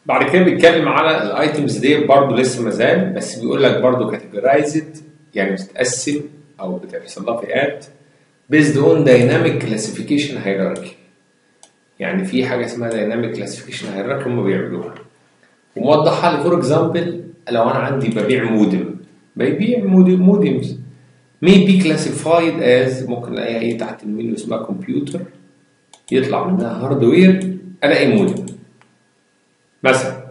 بعد كده بيتكلم على الايتمز دي برضه لسه ما زال بس بيقول لك برضه كاتيجورايزد يعني بتتقسم او بتحصل لها فئات based on dynamic classification hierarchy يعني في حاجه اسمها dynamic classification hierarchy هم بيعملوها وموضحها لي فور اكزامبل لو انا عندي ببيع مودم ببيع مودم مودمز may be classified as ممكن الاقيها ايه تحت المنيو اسمها كمبيوتر يطلع منها هاردوير الاقي مودم مثلا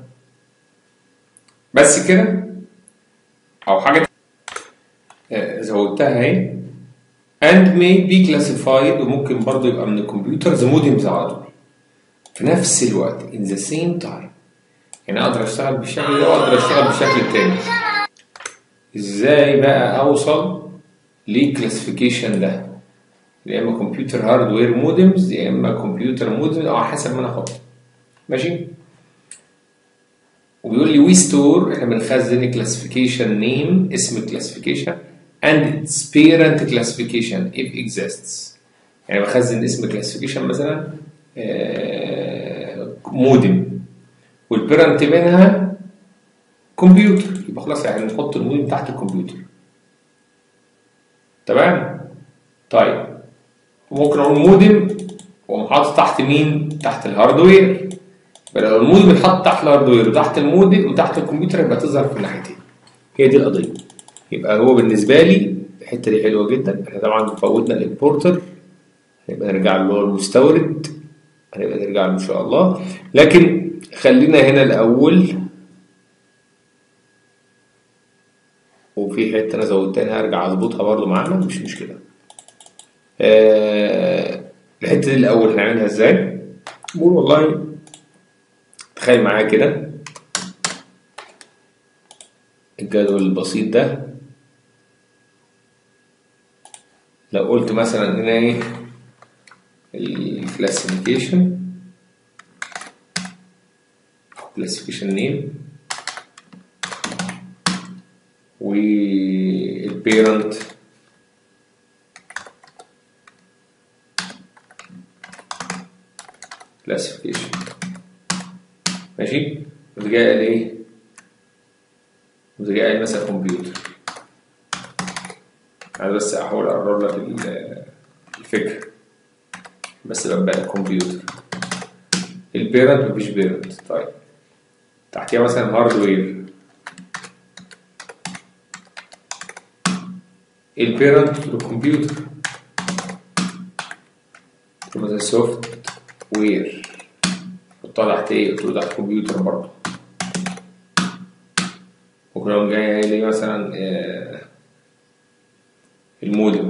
بس كده او حاجه آه، زودتها اهي and may be classified وممكن برضه يبقى من الكمبيوترز مودمز على طول في نفس الوقت in the same time يعني اقدر اشتغل بالشكل ده واقدر اشتغل بالشكل التاني ازاي بقى اوصل للكلاسيفيكيشن ده يا اما كمبيوتر هاردوير مودمز يا اما كمبيوتر مودمز او على حسب ما انا احط ماشي وبيقول لي وي ستور احنا بنخزن كلاسيفيكيشن نيم اسم الكلاسيفيكيشن and its parent classification if exists يعني بخزن اسم كلاسيفيكيشن مثلا آه، مودم والبيرنت منها كمبيوتر يبقى خلاص يعني نحط المودم تحت الكمبيوتر تمام طيب ممكن اقول مودم واقوم حاطط تحت مين تحت الهاردوير يبقى لو المودم اتحط تحت الهاردوير وتحت المودم وتحت الكمبيوتر يبقى تظهر في الناحيتين هي دي القضيه يبقى هو بالنسبه لي الحته دي حلوه جدا احنا طبعا فوتنا الامبورتر هنبقى نرجع له هو المستورد هنبقى نرجع له ان شاء الله لكن خلينا هنا الاول وفي حته انا زودتها هنا هرجع اظبطها برضو معانا مش مشكله آه الحته دي الاول هنعملها ازاي بقول والله تخيل معايا كده الجدول البسيط ده لو قلت مثلا هنا ايه الكلاسيفيكيشن كلاسيفيكيشن نيم والبيرنت كلاسيفيكيشن ماشي وتجي قال ايه وتجي قال مثلا كمبيوتر انا بس احاول اقرب لك ال- الفكره بس ببقى الكمبيوتر البيرنت مفيش بيرنت طيب تحتيها مثلا هاردوير البيرنت الكمبيوتر مثلا سوفت وير حطها تحت ايه؟ قلت له تحت كمبيوتر برضه ممكن اقوم جاي قايل لي مثلا آه، المودم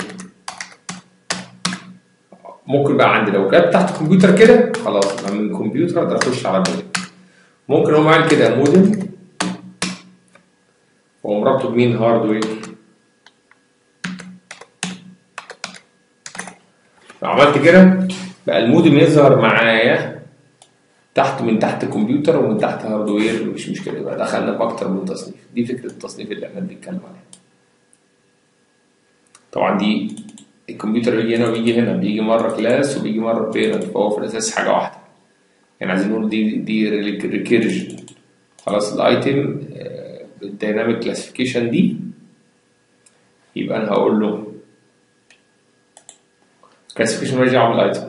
ممكن بقى عندي لو جت تحت كمبيوتر كده خلاص أنا من كمبيوتر اقدر اخش على المودم ممكن اقوم عامل كده مودم واقوم رابطه بمين هاردوير لو عملت كده بقى المودم يظهر معايا تحت من تحت الكمبيوتر ومن تحت هاردوير مش مشكله يبقى دخلنا في اكتر من تصنيف دي فكره التصنيف اللي احنا بنتكلم عليها طبعا دي الكمبيوتر بيجي هنا وبيجي هنا بيجي مره كلاس وبيجي مره بيرنت فهو في الاساس حاجه واحده يعني عايزين نقول دي دي ريكيرجن خلاص الايتم الديناميك كلاسيفيكيشن دي يبقى انا هقول له كلاسيفيكيشن ماليش دعوه بالايتم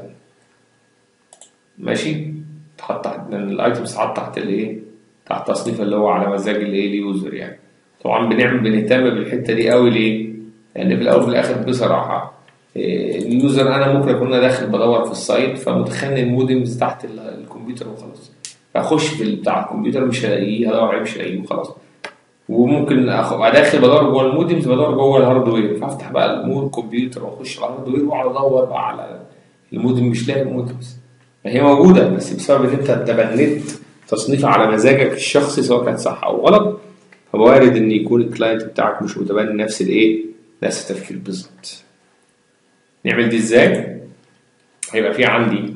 ماشي تحط تحت لان الايتم تتحط تحت الايه تحت تصنيف اللي هو على مزاج الايه اليوزر يعني طبعا بنعمل بنهتم بالحته دي قوي ليه؟ لان في الاول وفي الاخر بصراحه إيه، اليوزر انا ممكن اكون انا داخل بدور في السايت فمتخيل المودمز تحت ال- الكمبيوتر وخلاص فاخش في ال- بتاع الكمبيوتر مش هلاقيه هدور عليه مش هلاقيه وخلاص وممكن أخ- ابقى داخل بدور جوه المودمز بدور جوه الهاردوير فافتح بقى المود كمبيوتر واخش على الهاردوير واقعد ادور بقى على المودم مش لاقي المودمز ما هي موجوده بس بسبب ان انت تبنيت تصنيف على مزاجك الشخصي سواء كان صح او غلط فوارد ان يكون الكلاينت بتاعك مش متبني نفس الايه نفس التفكير بالظبط نعمل دي ازاي هيبقى في عندي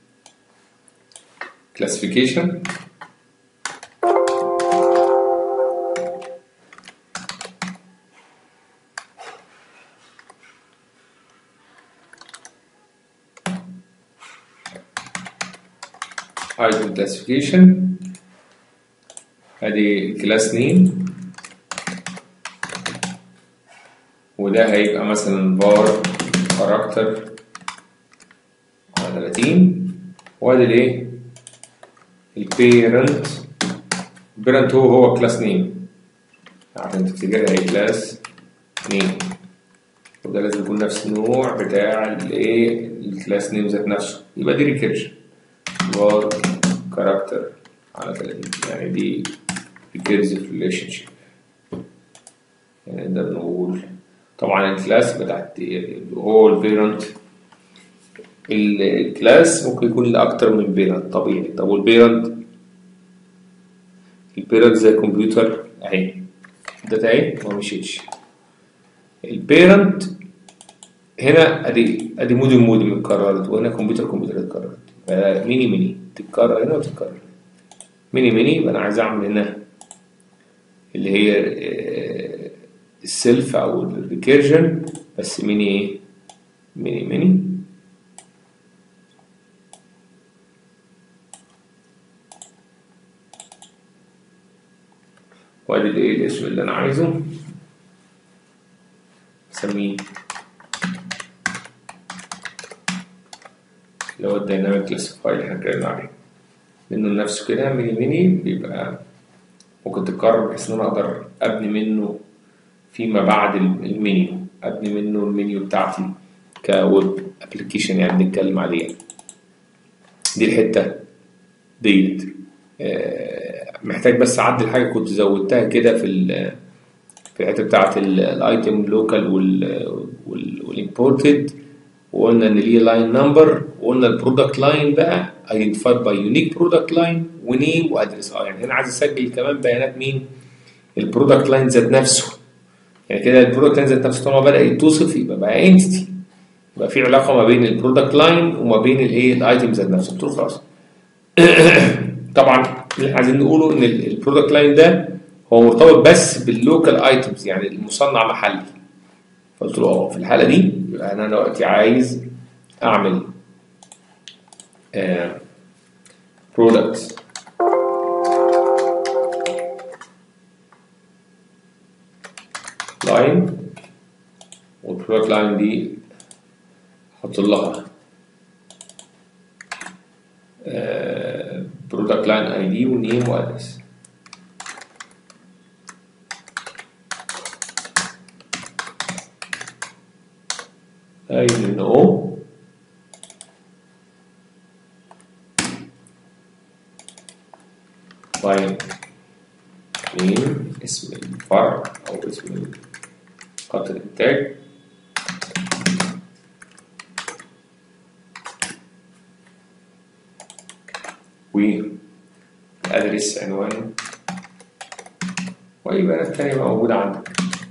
كلاسيفيكيشن item classification ادي كلاس نيم وده هيبقى مثلا var كاركتر على 30 وادي الايه البيرنت البيرنت هو هو كلاس نيم عشان تفتكرها هي كلاس نيم وده لازم يكون نفس النوع بتاع الايه الكلاس نيم ذات نفسه يبقى دي ريكيرجن var كاركتر على 30 يعني دي recursive relationship يعني نقدر نقول طبعا الكلاس بتاعت هو البيرنت الكلاس ممكن يكون لأكتر من بيرنت طبيعي طب والبيرنت البيرنت زي الكمبيوتر اهي الداتا اهي ما مشيتش البيرنت هنا ادي ادي مودم مودم اتكررت وهنا كمبيوتر كمبيوتر اتكررت ميني ميني تتكرر هنا وتتكرر ميني ميني يبقى انا عايز اعمل هنا اللي هي السيلف او الريكيرجن بس ميني ايه ميني ميني وادي الايه الاسم اللي انا عايزه اسميه اللي هو الديناميك كلاسيفاير اللي احنا اتكلمنا عليه منه نفسه كده ميني ميني بيبقى ممكن تتكرر بحيث ان انا اقدر ابني منه فيما بعد المنيو ابني منه المنيو بتاعتي كويب ابلكيشن يعني بنتكلم عليه دي الحته ديت محتاج بس اعدل حاجه كنت زودتها كده في في الحته بتاعت الايتم لوكال والامبورتد وقلنا ان ليه لاين نمبر وقلنا البرودكت لاين بقى ايدنتيفايد باي يونيك برودكت لاين ونيم وادرس اه يعني هنا عايز اسجل كمان بيانات مين البرودكت لاين ذات نفسه يعني كده البرودكت لاين ذات نفسه طالما بدا يتوصف يبقى بقى انتيتي يبقى في علاقه ما بين البرودكت لاين وما بين الايه الايتم ذات نفسه قلت له خلاص طبعا اللي احنا عايزين نقوله ان البرودكت لاين ده هو مرتبط بس باللوكال ايتمز يعني المصنع محلي فقلت له اه في الحاله دي يبقى انا دلوقتي عايز اعمل برودكت لاين والبرودكت لاين دي احط لها برودكت لاين اي دي ونيم وادرس اي نو لاين نيم اسم الفرع او اسم خط الانتاج وادرس عنوان واي بيانات تانية موجودة عندك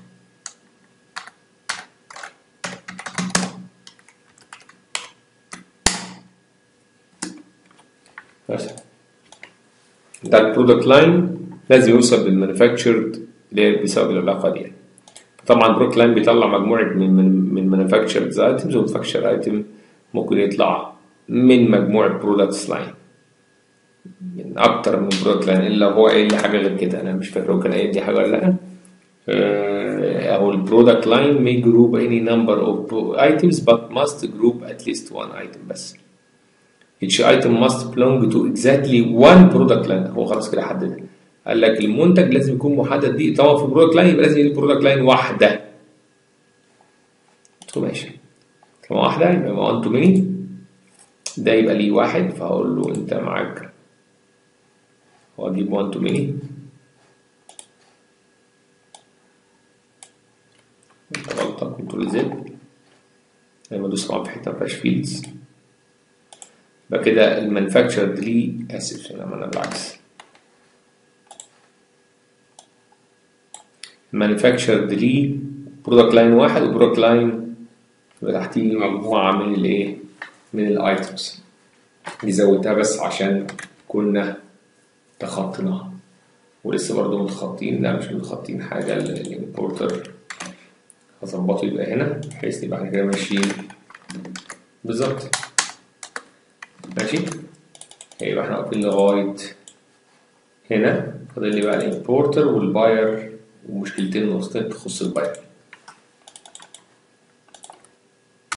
مثلا ده البرودكت لاين لازم يوصل بالمانيفاكتشرد اللي هي بسبب العلاقة دي طبعا البرودكت لاين بيطلع مجموعة من من من مانيفاكتشرد ايتمز ومانيفاكتشر ايتم ممكن يطلع من مجموعة برودكتس لاين من اكتر من برودكت لاين الا هو قايل لي حاجه غير كده انا مش فاكر هو كان قايل دي حاجه ولا لا او البرودكت لاين may group any number of items but must group at least one item بس each item must belong to exactly one product line هو خلاص كده حدد قال لك المنتج لازم يكون محدد دي طبعا في برودكت لاين يبقى لازم يكون برودكت لاين واحده قلت له ماشي طالما واحده يبقى 1 تو ميني ده يبقى ليه واحد فهقول له انت معاك واجيب 1 تو ميني غلطة كنترول زد لما ادوس طبعا في حتة مفيهاش فيلدز يبقى كده المانيفاكتشر ليه اسف هنا عملنا بالعكس المانيفاكتشر ليه برودكت لاين واحد وبرودكت لاين يبقى تحتيه مجموعة من الايه من الايتمز دي زودتها بس عشان كنا تخطيناها ولسه برضه متخطين لا مش متخطين حاجة الامبورتر هظبطه يبقى هنا بحيث يبقى احنا كده ماشيين بالظبط ماشي هيبقى احنا واقفين لغاية هنا فاضل لي بقى الامبورتر والباير ومشكلتين نقطتين تخص الباير